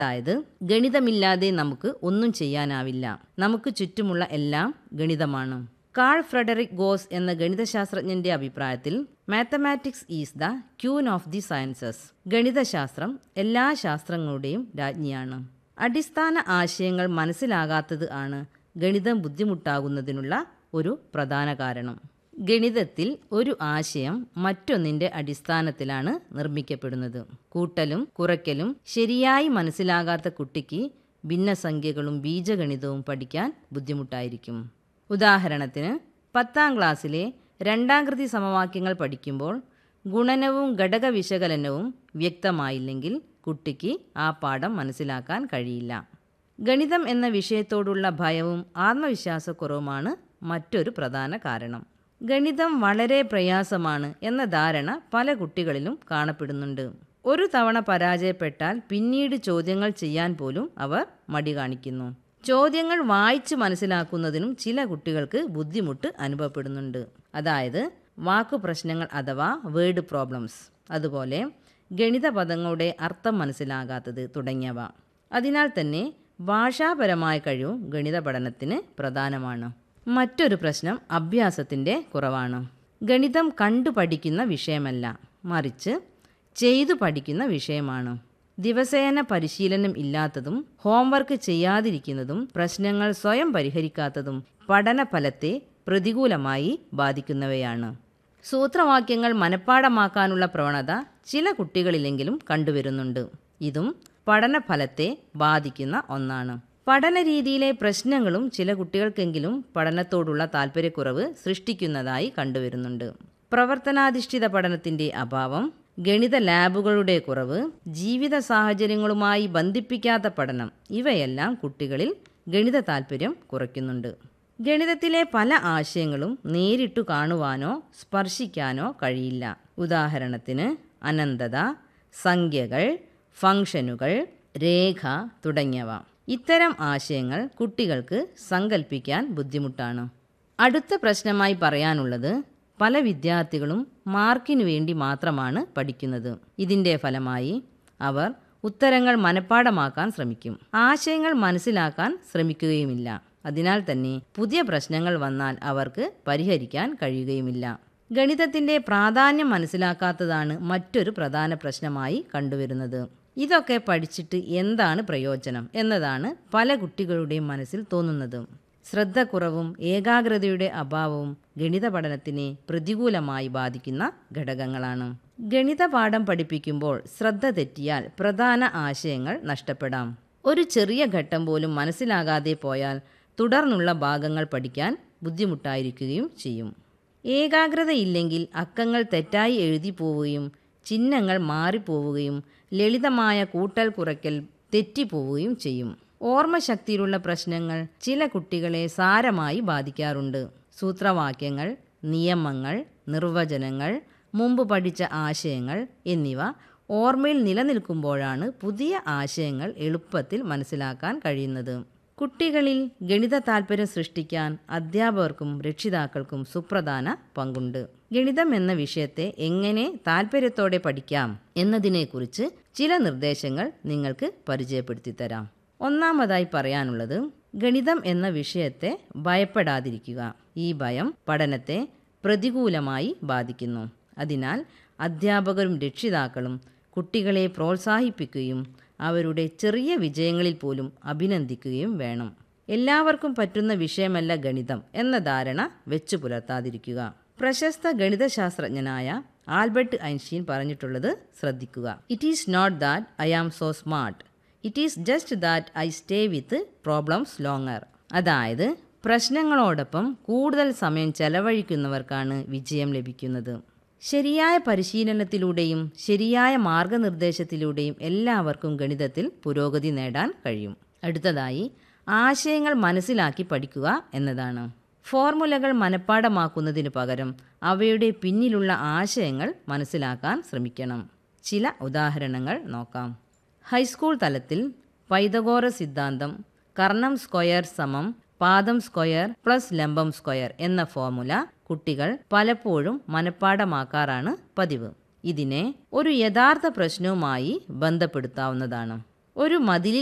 അതായത് ഗണിതമില്ലാതെ നമുക്ക് ഒന്നും ചെയ്യാനാവില്ല നമുക്ക് ചുറ്റുമുള്ള എല്ലാം ഗണിതമാണ് കാൾ ഫ്രെഡറിക് ഗോസ് എന്ന ഗണിതശാസ്ത്രജ്ഞന്റെ അഭിപ്രായത്തിൽ mathematics is the queen of the sciences ഗണിതശാസ്ത്രം എല്ലാ ശാസ്ത്രങ്ങളുടെയും രാജ്ഞിയാണ് അടിസ്ഥാന ആശയങ്ങൾ മനസ്സിലാകാത്തത് ആണ് ഗണിതം ബുദ്ധിമുട്ടാകുന്നതിനുള്ള ഒരു പ്രധാന കാരണം ഗണിതത്തിൽ ഒരു ആശയം മറ്റൊന്നിന്റെ അടിസ്ഥാനത്തിലാണ് നിർമ്മിക്കപ്പെടുന്നത് കൂട്ടലും കുറയ്ക്കലും ശരിയായി മനസ്സിലാകാത്ത കുട്ടിക്ക് ഭിന്നസംഖ്യകളും ബീജഗണിതവും പഠിക്കാൻ ബുദ്ധിമുട്ടായിരിക്കും ഉദാഹരണത്തിന് പത്താം ക്ലാസ്സിലെ രണ്ടാംകൃതി സമവാക്യങ്ങൾ പഠിക്കുമ്പോൾ ഗുണനവും ഘടക വിശകലനവും വ്യക്തമായില്ലെങ്കിൽ കുട്ടിക്ക് ആ പാഠം മനസ്സിലാക്കാൻ കഴിയില്ല ഗണിതം എന്ന വിഷയത്തോടുള്ള ഭയവും ആത്മവിശ്വാസക്കുറവുമാണ് മറ്റൊരു പ്രധാന കാരണം ഗണിതം വളരെ പ്രയാസമാണ് എന്ന ധാരണ പല കുട്ടികളിലും കാണപ്പെടുന്നുണ്ട് ഒരു തവണ പരാജയപ്പെട്ടാൽ പിന്നീട് ചോദ്യങ്ങൾ ചെയ്യാൻ പോലും അവർ മടി കാണിക്കുന്നു ചോദ്യങ്ങൾ വായിച്ച് മനസ്സിലാക്കുന്നതിനും ചില കുട്ടികൾക്ക് ബുദ്ധിമുട്ട് അനുഭവപ്പെടുന്നുണ്ട് അതായത് വാക്കു പ്രശ്നങ്ങൾ അഥവാ വേർഡ് പ്രോബ്ലംസ് അതുപോലെ ഗണിത പദങ്ങളുടെ അർത്ഥം മനസ്സിലാകാത്തത് തുടങ്ങിയവ അതിനാൽ തന്നെ ഭാഷാപരമായ കഴിവും ഗണിത പഠനത്തിന് പ്രധാനമാണ് മറ്റൊരു പ്രശ്നം അഭ്യാസത്തിൻ്റെ കുറവാണ് ഗണിതം കണ്ടു പഠിക്കുന്ന വിഷയമല്ല മറിച്ച് ചെയ്തു പഠിക്കുന്ന വിഷയമാണ് ദിവസേന പരിശീലനം ഇല്ലാത്തതും ഹോംവർക്ക് ചെയ്യാതിരിക്കുന്നതും പ്രശ്നങ്ങൾ സ്വയം പരിഹരിക്കാത്തതും പഠനഫലത്തെ പ്രതികൂലമായി ബാധിക്കുന്നവയാണ് സൂത്രവാക്യങ്ങൾ മനഃപ്പാടമാക്കാനുള്ള പ്രവണത ചില കുട്ടികളിലെങ്കിലും കണ്ടുവരുന്നുണ്ട് ഇതും പഠനഫലത്തെ ബാധിക്കുന്ന ഒന്നാണ് പഠന രീതിയിലെ പ്രശ്നങ്ങളും ചില കുട്ടികൾക്കെങ്കിലും പഠനത്തോടുള്ള താല്പര്യക്കുറവ് സൃഷ്ടിക്കുന്നതായി കണ്ടുവരുന്നുണ്ട് പ്രവർത്തനാധിഷ്ഠിത പഠനത്തിന്റെ അഭാവം ഗണിത ലാബുകളുടെ കുറവ് ജീവിത സാഹചര്യങ്ങളുമായി ബന്ധിപ്പിക്കാത്ത പഠനം ഇവയെല്ലാം കുട്ടികളിൽ ഗണിത താല്പര്യം കുറയ്ക്കുന്നുണ്ട് ഗണിതത്തിലെ പല ആശയങ്ങളും നേരിട്ടു കാണുവാനോ സ്പർശിക്കാനോ കഴിയില്ല ഉദാഹരണത്തിന് അനന്തത സംഖ്യകൾ ഫംഗ്ഷനുകൾ രേഖ തുടങ്ങിയവ ഇത്തരം ആശയങ്ങൾ കുട്ടികൾക്ക് സങ്കല്പിക്കാൻ ബുദ്ധിമുട്ടാണ് അടുത്ത പ്രശ്നമായി പറയാനുള്ളത് പല വിദ്യാർത്ഥികളും മാർക്കിനു വേണ്ടി മാത്രമാണ് പഠിക്കുന്നത് ഇതിൻ്റെ ഫലമായി അവർ ഉത്തരങ്ങൾ മനഃപ്പാടമാക്കാൻ ശ്രമിക്കും ആശയങ്ങൾ മനസ്സിലാക്കാൻ ശ്രമിക്കുകയുമില്ല അതിനാൽ തന്നെ പുതിയ പ്രശ്നങ്ങൾ വന്നാൽ അവർക്ക് പരിഹരിക്കാൻ കഴിയുകയുമില്ല ഗണിതത്തിന്റെ പ്രാധാന്യം മനസ്സിലാക്കാത്തതാണ് മറ്റൊരു പ്രധാന പ്രശ്നമായി കണ്ടുവരുന്നത് ഇതൊക്കെ പഠിച്ചിട്ട് എന്താണ് പ്രയോജനം എന്നതാണ് പല കുട്ടികളുടെയും മനസ്സിൽ തോന്നുന്നത് ശ്രദ്ധക്കുറവും ഏകാഗ്രതയുടെ അഭാവവും ഗണിത പഠനത്തിനെ പ്രതികൂലമായി ബാധിക്കുന്ന ഘടകങ്ങളാണ് ഗണിത പാഠം പഠിപ്പിക്കുമ്പോൾ ശ്രദ്ധ തെറ്റിയാൽ പ്രധാന ആശയങ്ങൾ നഷ്ടപ്പെടാം ഒരു ചെറിയ ഘട്ടം പോലും മനസ്സിലാകാതെ പോയാൽ തുടർന്നുള്ള ഭാഗങ്ങൾ പഠിക്കാൻ ബുദ്ധിമുട്ടായിരിക്കുകയും ചെയ്യും ഏകാഗ്രതയില്ലെങ്കിൽ അക്കങ്ങൾ തെറ്റായി എഴുതി പോവുകയും ചിഹ്നങ്ങൾ മാറിപ്പോവുകയും ലളിതമായ കൂട്ടൽ കുറയ്ക്കൽ തെറ്റിപ്പോവുകയും ചെയ്യും ഓർമ്മശക്തിയിലുള്ള പ്രശ്നങ്ങൾ ചില കുട്ടികളെ സാരമായി ബാധിക്കാറുണ്ട് സൂത്രവാക്യങ്ങൾ നിയമങ്ങൾ നിർവചനങ്ങൾ മുമ്പ് പഠിച്ച ആശയങ്ങൾ എന്നിവ ഓർമ്മയിൽ നിലനിൽക്കുമ്പോഴാണ് പുതിയ ആശയങ്ങൾ എളുപ്പത്തിൽ മനസ്സിലാക്കാൻ കഴിയുന്നത് കുട്ടികളിൽ ഗണിത താല്പര്യം സൃഷ്ടിക്കാൻ അധ്യാപകർക്കും രക്ഷിതാക്കൾക്കും സുപ്രധാന പങ്കുണ്ട് ഗണിതം എന്ന വിഷയത്തെ എങ്ങനെ താല്പര്യത്തോടെ പഠിക്കാം എന്നതിനെക്കുറിച്ച് ചില നിർദ്ദേശങ്ങൾ നിങ്ങൾക്ക് പരിചയപ്പെടുത്തി തരാം ഒന്നാമതായി പറയാനുള്ളത് ഗണിതം എന്ന വിഷയത്തെ ഭയപ്പെടാതിരിക്കുക ഈ ഭയം പഠനത്തെ പ്രതികൂലമായി ബാധിക്കുന്നു അതിനാൽ അധ്യാപകരും രക്ഷിതാക്കളും കുട്ടികളെ പ്രോത്സാഹിപ്പിക്കുകയും അവരുടെ ചെറിയ വിജയങ്ങളിൽ പോലും അഭിനന്ദിക്കുകയും വേണം എല്ലാവർക്കും പറ്റുന്ന വിഷയമല്ല ഗണിതം എന്ന ധാരണ വെച്ചു പുലർത്താതിരിക്കുക പ്രശസ്ത ഗണിതശാസ്ത്രജ്ഞനായ ആൽബർട്ട് ഐൻസ്റ്റീൻ പറഞ്ഞിട്ടുള്ളത് ശ്രദ്ധിക്കുക it is not that I am so smart it is just that I stay with problems longer അതായത് പ്രശ്നങ്ങളോടൊപ്പം കൂടുതൽ സമയം ചെലവഴിക്കുന്നവർക്കാണ് വിജയം ലഭിക്കുന്നത് ശരിയായ പരിശീലനത്തിലൂടെയും ശരിയായ മാർഗനിർദ്ദേശത്തിലൂടെയും എല്ലാവർക്കും ഗണിതത്തിൽ പുരോഗതി നേടാൻ കഴിയും അടുത്തതായി ആശയങ്ങൾ മനസ്സിലാക്കി പഠിക്കുക എന്നതാണ് ഫോർമുലകൾ മനഃപ്പാടമാക്കുന്നതിന് പകരം അവയുടെ പിന്നിലുള്ള ആശയങ്ങൾ മനസ്സിലാക്കാൻ ശ്രമിക്കണം ചില ഉദാഹരണങ്ങൾ നോക്കാം ഹൈസ്കൂൾ തലത്തിൽ പൈതഗോറ സിദ്ധാന്തം കർണം സ്ക്വയർ സമം പാദം സ്ക്വയർ പ്ലസ് ലംബം സ്ക്വയർ എന്ന ഫോർമുല കുട്ടികൾ പലപ്പോഴും മനഃപ്പാടമാക്കാറാണ് പതിവ് ഇതിനെ ഒരു യഥാർത്ഥ പ്രശ്നവുമായി ബന്ധപ്പെടുത്താവുന്നതാണ് ഒരു മതിലിൽ